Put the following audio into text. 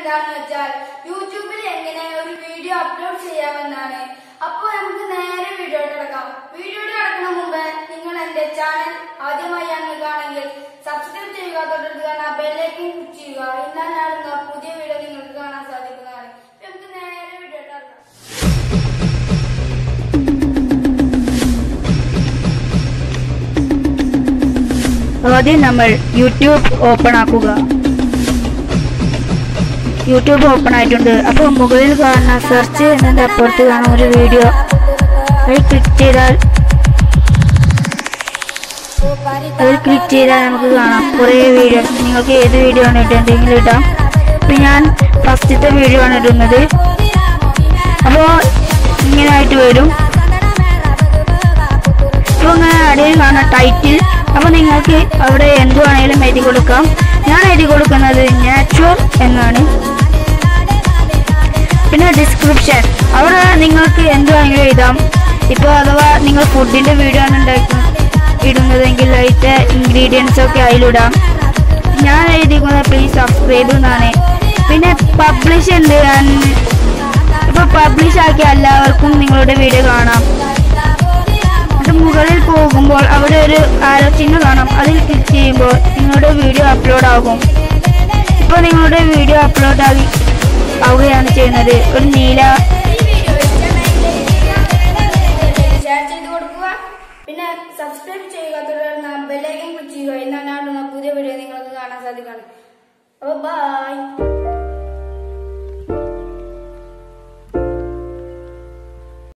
എന്താണെന്ന് വെച്ചാൽ യൂട്യൂബിൽ എങ്ങനെ ഒരു വീഡിയോ അപ്ലോഡ് ചെയ്യാമെന്നാണ് അപ്പോൾ നമുക്ക് നേരെ വീഡിയോ കിടക്കാം വീഡിയോ കിടക്കുന്ന മുമ്പ് നിങ്ങൾ എന്റെ ചാനൽ ആദ്യമായി കാണുകയാണെങ്കിൽ സബ്സ്ക്രൈബ് ചെയ്യുക തൊട്ടടുത്ത് കാണാൻ ബെല്ലേക്കും ക്ലിക്ക് ചെയ്യുക എന്നാൽ ഞാനിടുന്ന പുതിയ വീഡിയോ നിങ്ങൾക്ക് കാണാൻ സാധിക്കുന്നതാണ് ഇപ്പൊ നമുക്ക് നേരെ വീഡിയോ കിടക്കാം ആദ്യം നമ്മൾ യൂട്യൂബ് ഓപ്പൺ ആക്കുക യൂട്യൂബ് ഓപ്പൺ ആയിട്ടുണ്ട് അപ്പോൾ മുകളിൽ കാണുന്ന സെർച്ച് എന്നതിന്റെ അപ്പുറത്ത് കാണുന്ന ഒരു വീഡിയോ അതിൽ ക്ലിക്ക് ചെയ്താൽ അതിൽ ക്ലിക്ക് ചെയ്താൽ നമുക്ക് കാണാം കുറേ വീഡിയോസ് നിങ്ങൾക്ക് ഏത് വീഡിയോ ആണ് ഇട്ടുണ്ടെങ്കിൽ ഇടാം ഇപ്പം ഞാൻ ഫസ്റ്റത്തെ വീഡിയോ ആണ് ഇടുന്നത് അപ്പോൾ ഇങ്ങനെ ആയിട്ട് വരും അപ്പോൾ ഇങ്ങനെ അടിയിൽ കാണാം ടൈറ്റിൽ അപ്പോൾ നിങ്ങൾക്ക് അവിടെ എന്ത് വേണമെങ്കിലും എഴുതി കൊടുക്കാം ഞാൻ എഴുതി കൊടുക്കുന്നത് നാച്ചുറൽ എന്നാണ് പിന്നെ ഡിസ്ക്രിപ്ഷൻ അവിടെ നിങ്ങൾക്ക് എന്ത് വേണമെങ്കിലും എഴുതാം ഇപ്പോൾ അഥവാ നിങ്ങൾ ഫുഡിൻ്റെ വീഡിയോ ആണ് ഉണ്ടാക്കി ഇടുന്നതെങ്കിൽ അതിൻ്റെ ഇൻഗ്രീഡിയൻസ് ഒക്കെ അതിലിടാം ഞാൻ എഴുതിക്കുന്നത് പ്ലീസ് സബ്സ്ക്രൈബ് എന്നാണ് പിന്നെ പബ്ലിഷ് ഉണ്ട് ഞാൻ ഇപ്പോൾ പബ്ലിഷ് ആക്കിയ എല്ലാവർക്കും നിങ്ങളുടെ വീഡിയോ കാണാം അത് മുകളിൽ പോകുമ്പോൾ അവിടെ ഒരു ആരോ ചിഹ്നം കാണാം അതിൽ ക്ലിക്ക് ചെയ്യുമ്പോൾ നിങ്ങളുടെ വീഡിയോ അപ്ലോഡ് ആകും ഇപ്പോൾ നിങ്ങളുടെ വീഡിയോ അപ്ലോഡ് ആകി ആവുകയാണ് ചെയ്യുന്നത് ഒരു നീല ഈ വീഡിയോ ഇഷ്ടമായെങ്കിൽ ഷെയർ ചെയ്ത് കൊടുക്കുക പിന്നെ സബ്സ്ക്രൈബ് ചെയ്യുക തുടർന്ന് ബെല്ലൈക്കൻ ക്ലിക്ക് ചെയ്യുക എന്നാൽ ഞാൻ ഇടുന്ന പുതിയ വീഡിയോ നിങ്ങൾക്ക് കാണാൻ സാധിക്കണം അപ്പോൾ ബൈ